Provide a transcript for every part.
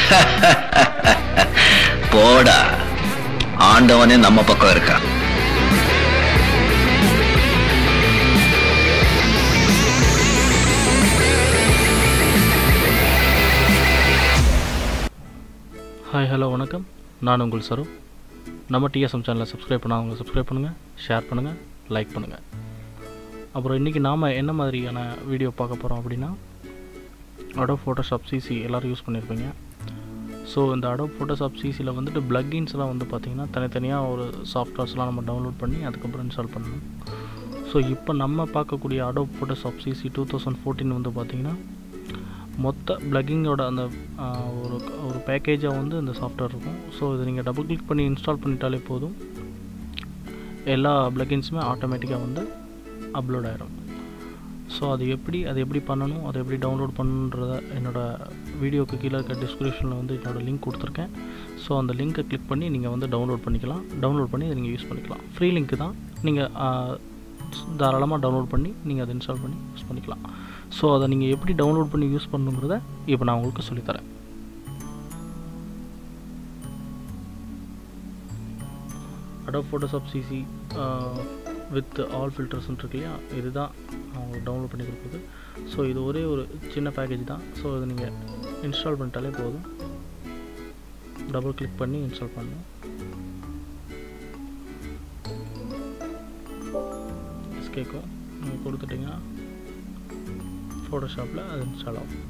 போடா ஆண்டவனே நம்ம பக்கம் இருக்கா ஹாய் ஹலோ வணக்கம் நான் உங்கள் சரு நம்ம டிஎஸ்எம் சேனலை சப்ஸ்கிரைப் பண்ணாதவங்க சப்ஸ்கிரைப் பண்ணுங்கள் ஷேர் பண்ணுங்கள் லைக் பண்ணுங்கள் அப்புறம் இன்றைக்கி நாம் என்ன மாதிரியான வீடியோ பார்க்க போகிறோம் அப்படின்னா அடோப் ஃபோட்டோஷாப் சிசி எல்லோரும் யூஸ் பண்ணியிருப்பீங்க ஸோ இந்த அடோப் ஃபோட்டோஷாப் சிசியில் வந்துட்டு ப்ளக்கின்ஸ்லாம் வந்து பார்த்திங்கன்னா தனித்தனியாக ஒரு சாஃப்ட்வேர்ஸ்லாம் நம்ம டவுன்லோட் பண்ணி அதுக்கப்புறம் இன்ஸ்டால் பண்ணணும் ஸோ இப்போ நம்ம பார்க்கக்கூடிய Adobe Photoshop CC two thousand fourteen வந்து பார்த்திங்கன்னா மொத்த ப்ளக்கிங்கோட அந்த ஆஹ், ஒரு ஒரு பேக்கேஜாக வந்து இந்த சாஃப்ட்வேர் இருக்கும் ஸோ இதை நீங்கள் டபுள் கிளிக் பண்ணி இன்ஸ்டால் பண்ணிட்டாலே போதும் எல்லா ப்ளக்கின்ஸுமே ஆட்டோமேட்டிக்காக வந்து அப்லோட் ஆயிடும் ஸோ அது எப்படி அது எப்படி பண்ணணும் அதை எப்படி டவுன்லோட் பண்ணணுன்றத என்னோடய வீடியோக்கு கீழே இருக்க டிஸ்கிரிப்ஷனில் வந்து என்னோடய லிங்க் கொடுத்துருக்கேன் ஸோ அந்த லிங்க்கை கிளிக் பண்ணி நீங்கள் வந்து டவுன்லோட் பண்ணிக்கலாம் டவுன்லோட் பண்ணி அதை நீங்கள் யூஸ் பண்ணிக்கலாம் ஃப்ரீ லிங்க் தான் நீங்கள் தாராளமாக டவுன்லோட் பண்ணி நீங்கள் அதை இன்ஸ்டால் பண்ணி யூஸ் பண்ணிக்கலாம் ஸோ அதை நீங்கள் எப்படி டவுன்லோட் பண்ணி யூஸ் பண்ணணுங்கிறத இப்போ நான் உங்களுக்கு சொல்லித்தரேன் Adobe Photoshop CC with all filters இருக்கு இல்லையா இதுதான் நான் உங்களுக்கு டவுன்லோட் பண்ணி கொடுக்குறது ஸோ இது ஒரே ஒரு சின்ன பேக்கேஜ் தான் ஸோ இதை நீங்கள் இன்ஸ்டால் பண்ணிட்டாலே போதும் டபுள் கிளிக் பண்ணி இன்ஸ்டால் பண்ணணும் எஸ் கேட்கும் நீங்கள் கொடுத்துட்டிங்கன்னா ஃபோட்டோஷாப்பில் அது இன்ஸ்டால் ஆகும்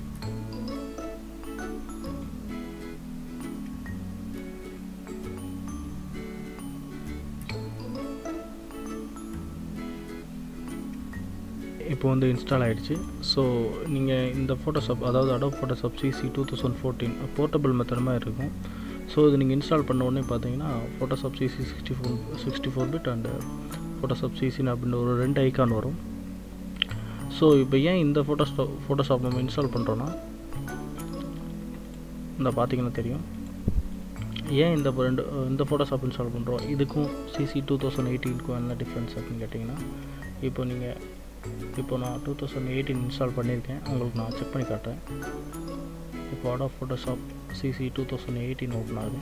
இப்போ வந்து இன்ஸ்டால் ஆகிடுச்சு ஸோ நீங்கள் இந்த ஃபோட்டோஷாப் அதாவது Adobe Photoshop CC two thousand fourteen portable method மாதிரி இருக்கும் ஸோ இது நீங்கள் இன்ஸ்டால் பண்ண உடனே பார்த்தீங்கன்னா Photoshop CC sixty four sixty four bit and Photoshop சிசின்னு அப்படின்னு ஒரு ரெண்டு ஐக்கான் வரும் ஸோ இப்போ ஏன் இந்த ஃபோட்டோஷாப் ஃபோட்டோஷாப் நம்ம இன்ஸ்டால் பண்ணுறோன்னா இந்த பார்த்தீங்கன்னா தெரியும் ஏன் இந்த இப்போ ரெண்டு இந்த ஃபோட்டோஷாப் இன்ஸ்டால் பண்ணுறோம் இதுக்கும் சிசி டூ தௌசண்ட் எயிட்டீனுக்கும் என்ன டிஃப்ரென்ஸ் அப்படின்னு கேட்டிங்கன்னா இப்போ நீங்கள் இப்போ நான் டூ தௌசண்ட் எயிட்டீன் இன்ஸ்டால் பண்ணியிருக்கேன் உங்களுக்கு நான் செக் பண்ணி காட்டுறேன் இப்போ Adobe Photoshop CC two thousand eighteen open ஆகுது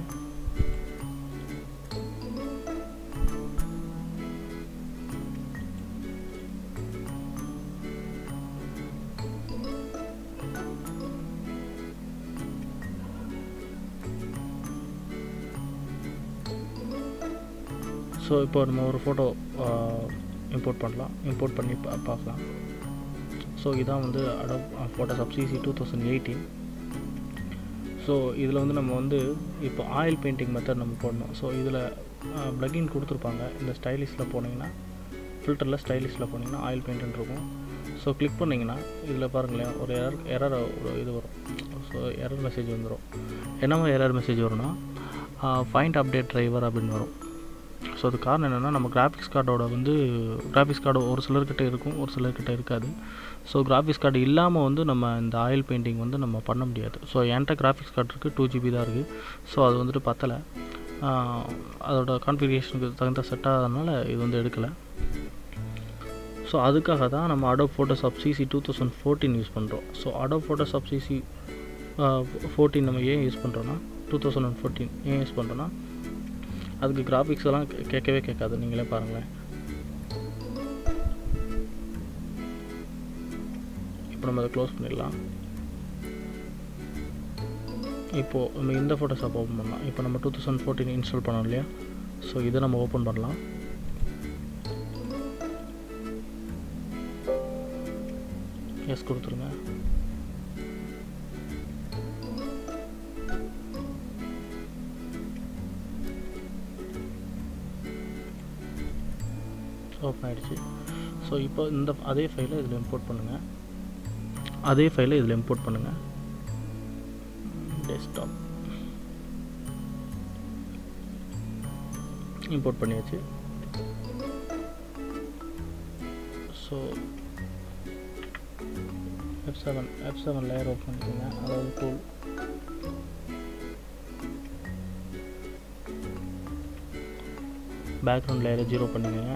ஸோ இப்போ நம்ம ஒரு ஃபோட்டோ இம்போர்ட் பண்ணலாம் இம்போர்ட் பண்ணி பா பார்க்கலாம் ஸோ இதான் வந்து Adobe Photoshop CC two thousand eighteen so இதில் வந்து நம்ம வந்து இப்போ ஆயில் பெயிண்டிங் மெத்தட் நம்ம போடணும் ஸோ இதில் ப்ளகின் கொடுத்துருப்பாங்க இந்த ஸ்டைலிஷில் போனீங்கன்னா ஃபில்டரில் ஸ்டைலிஷில் போனீங்கன்னா ஆயில் பெயிண்ட்னு இருக்கும் ஸோ கிளிக் பண்ணிங்கன்னா இதில் பாருங்களேன் ஒரு எரர் எரர் ஒரு இது வரும் ஸோ எரர் மெசேஜ் வந்துடும் என்னமா எரர் மெசேஜ் வரும்னா ஃபைண்ட் அப்டேட் டிரைவர் அப்படின்னு வரும் ஸோ அது காரணம் என்னென்னா நம்ம கிராஃபிக்ஸ் கார்டோட வந்து கிராஃபிக்ஸ் கார்டு ஒரு சிலர்கிட்ட இருக்கும் ஒரு சிலர்கிட்ட இருக்காது ஸோ கிராஃபிக்ஸ் கார்டு இல்லாமல் வந்து நம்ம இந்த ஆயில் பெயிண்டிங் வந்து நம்ம பண்ண முடியாது ஸோ என்கிட்ட கிராஃபிக்ஸ் கார்டு இருக்குது டூ ஜிபி தான் இருக்குது ஸோ அது வந்துட்டு பத்தலை அதோட கான்ஃபிகரேஷனுக்கு தகுந்த செட் ஆகாதனால இது வந்து எடுக்கலை ஸோ அதுக்காக தான் நம்ம Adobe Photoshop CC two thousand fourteen use பண்ணுறோம் so Adobe Photoshop CC fourteen நம்ம ஏன் யூஸ் பண்ணுறோன்னா டூ தௌசண்ட் அண்ட் ஃபோர்டீன் ஏன் யூஸ் பண்ணுறோன்னா அதுக்கு கிராஃபிக்ஸ் எல்லாம் கே- கேட்கவே கேட்காது நீங்களே பாருங்களேன் இப்போ நம்ம அதை க்ளோஸ் பண்ணிடலாம் இப்போது நம்ம இந்த ஃபோட்டோஷாப் ஓப்பன் பண்ணலாம் இப்போ நம்ம டூ தௌசண்ட் ஃபோர்டீன் இன்ஸ்டால் பண்ணோம் இல்லையா ஸோ இதை நம்ம ஓப்பன் பண்ணலாம் எஸ் கொடுத்துருங்க ஓப்பன் ஆயிடுச்சு ஸோ இப்போ இந்த அதே ஃபைலை இதில் இம்போர்ட் பண்ணுங்கள் அதே ஃபைலை இதில் இம்போர்ட் பண்ணுங்கள் டெஸ்க்டாப் இம்போர்ட் பண்ணியாச்சு so F seven F seven layer open பண்ணிக்கோங்க அதாவது டூல் பேக்ரவுண்ட் லேயரை ஜீரோ பண்ணிக்கோங்க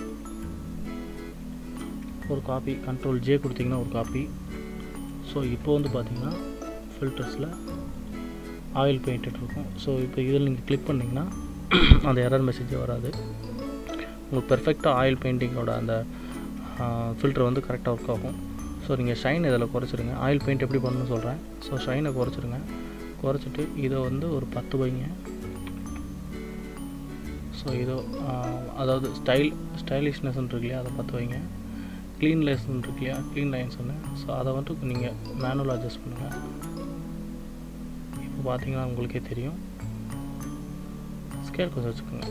ஒரு காப்பி கண்ட்ரோல் ஜே கொடுத்தீங்கன்னா ஒரு காப்பி ஸோ இப்போ வந்து பார்த்தீங்கன்னா ஃபில்டர்ஸில் ஆயில் பெயிண்டட் இருக்கும் ஸோ இப்போ இதில் நீங்கள் கிளிக் பண்ணிங்கன்னா அந்த எரர் மெசேஜே வராது உங்களுக்கு பெர்ஃபெக்டாக ஆயில் பெயிண்டிங்கோட அந்த ஃபில்டர் வந்து கரெக்டாக ஒர்க் ஆகும் ஸோ நீங்கள் ஷைன் இதில் குறைச்சிருங்க ஆயில் பெயிண்ட் எப்படி பண்ணணும்னு சொல்கிறேன் ஸோ ஷைனை குறைச்சிருங்க குறைச்சிட்டு இதை வந்து ஒரு பத்து வைங்க ஸோ இதோ அதாவது ஸ்டைல் ஸ்டைலிஷ்னஸ் இருக்கு இல்லையா அதை பற்ற வைங்க க்ளீன்லெஸ் இருக்கு இல்லையா க்ளீன் லைன்ஸ் ஒன்று ஸோ அதை வந்துட்டு நீங்கள் மேனுவல் அட்ஜஸ்ட் பண்ணுங்கள் இப்போ பார்த்தீங்கன்னா உங்களுக்கே தெரியும் ஸ்கேல் கொஞ்சம் வச்சுக்கோங்க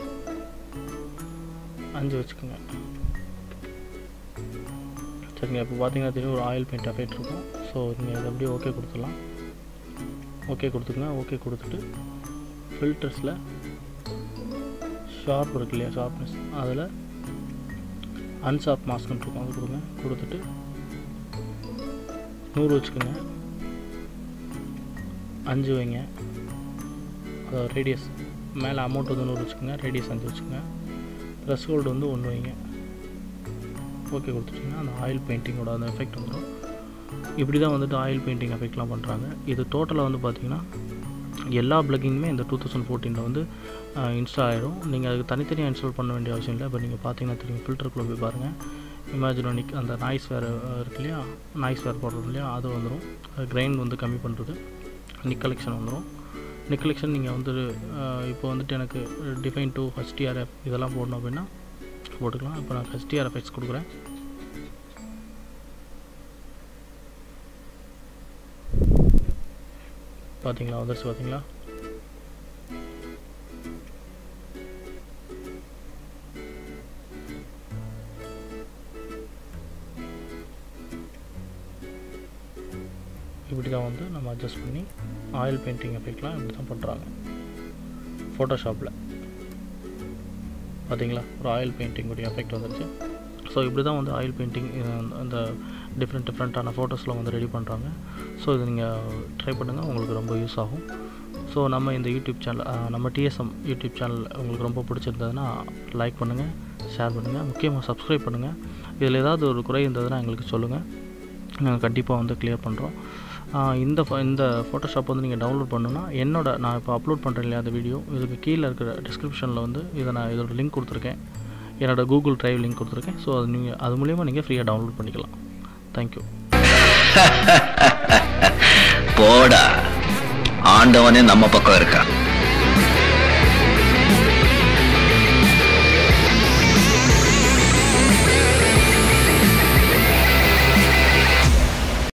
அஞ்சு வச்சுக்கோங்க சரிங்க இப்போ பார்த்தீங்கன்னா தெரியும் ஒரு ஆயில் பெயிண்ட் எஃபெக்ட் இருக்கும் ஸோ நீங்கள் இதை அப்படியே ஓகே கொடுத்துடலாம் ஓகே கொடுத்துங்க ஓகே கொடுத்துட்டு ஃபில்டர்ஸில் ஷார்ப் இருக்கு இல்லையா ஷார்ப்னஸ் அதில் அன்ஷார்ப் மாஸ்க்னு இருக்கும் அது கொடுங்க கொடுத்துட்டு நூறு வச்சுக்கோங்க அஞ்சு வைங்க அதாவது ரேடியஸ் மேலே அமௌண்ட் வந்து நூறு வச்சுக்கோங்க ரேடியஸ் அஞ்சு வச்சுக்கோங்க ப்ரெஸ் ஹோல்டு வந்து ஒன்று வைங்க ஓகே கொடுத்துட்டிங்கன்னா அந்த ஆயில் பெயிண்டிங்கோட அந்த எஃபெக்ட் வந்துடும் இப்படி தான் வந்துட்டு ஆயில் பெயிண்டிங் எஃபெக்ட்லாம் பண்ணுறாங்க இது டோட்டலாக வந்து பார்த்திங்கன்னா எல்லா பிளக்கிங்குமே இந்த டூ தௌசண்ட் ஃபோர்டீனில் வந்து இன்ஸ்டால் ஆகிடும் நீங்கள் அதுக்கு தனித்தனியாக இன்ஸ்டால் பண்ண வேண்டிய அவசியம் இல்லை இப்போ நீங்கள் பார்த்தீங்கன்னா தெரியும் ஃபில்டருக்குள்ளே போய் பாருங்கள் இமேஜினோனிக் அந்த நாய்ஸ் வேறு இருக்கு இல்லையா நாய்ஸ் வேறு போடுறோம் இல்லையா அது வந்துடும் கிரைண்ட் வந்து கம்மி பண்ணுறது நிக் கலெக்ஷன் வந்துடும் நிக் கலெக்ஷன் நீங்கள் வந்து இப்போ வந்துட்டு எனக்கு டிஃபைன் டூ ஹெச்டிஆர்எஃப் இதெல்லாம் போடணும் அப்படின்னா போட்டுக்கலாம் இப்போ நான் ஹெச்டிஆர்எஃப் எக்ஸ் கொடுக்குறேன் பார்த்தீங்களா வந்துருச்சு பார்த்தீங்களா இப்படி தான் வந்து நம்ம அட்ஜஸ்ட் பண்ணி ஆயில் பெயிண்டிங் எஃபெக்ட்லாம் இப்படி தான் பண்ணுறாங்க ஃபோட்டோஷாப்பில் பார்த்தீங்களா ஒரு ஆயில் பெயிண்டிங்குடைய எஃபெக்ட் வந்துருச்சு ஸோ இப்படி தான் வந்து ஆயில் பெயிண்டிங் அந்த டிஃப்ரெண்ட் டிஃப்ரெண்ட்டான ஃபோட்டோஸ்லாம் வந்து ரெடி பண்ணுறாங்க ஸோ இது நீங்கள் ட்ரை பண்ணுங்கள் உங்களுக்கு ரொம்ப யூஸ் ஆகும் ஸோ நம்ம இந்த யூடியூப் சேனல் நம்ம டிஎஸ்எம் யூடியூப் சேனல் உங்களுக்கு ரொம்ப பிடிச்சிருந்ததுன்னா லைக் பண்ணுங்கள் ஷேர் பண்ணுங்கள் முக்கியமாக சப்ஸ்கிரைப் பண்ணுங்கள் இதில் ஏதாவது ஒரு குறை இருந்ததுன்னா எங்களுக்கு சொல்லுங்கள் நாங்கள் கண்டிப்பாக வந்து கிளியர் பண்ணுறோம் இந்த இந்த ஃபோட்டோஷாப் வந்து நீங்கள் டவுன்லோட் பண்ணுன்னா என்னோட நான் இப்போ அப்லோட் பண்ணுறேன் இல்லையா அந்த வீடியோ இதுக்கு கீழே இருக்கிற டிஸ்கிரிப்ஷனில் வந்து இதை நான் இதோட லிங்க் கொடுத்துருக்கேன் என்னோடய கூகுள் ட்ரைவ் லிங்க் கொடுத்துருக்கேன் ஸோ அது நீங்கள் அது மூலிமா நீங்கள் ஃப்ரீயாக டவுன்லோட் பண்ணிக்கலாம் தேங்க்யூ போடா ஆண்டவனே நம்ம பக்கம் இருக்கா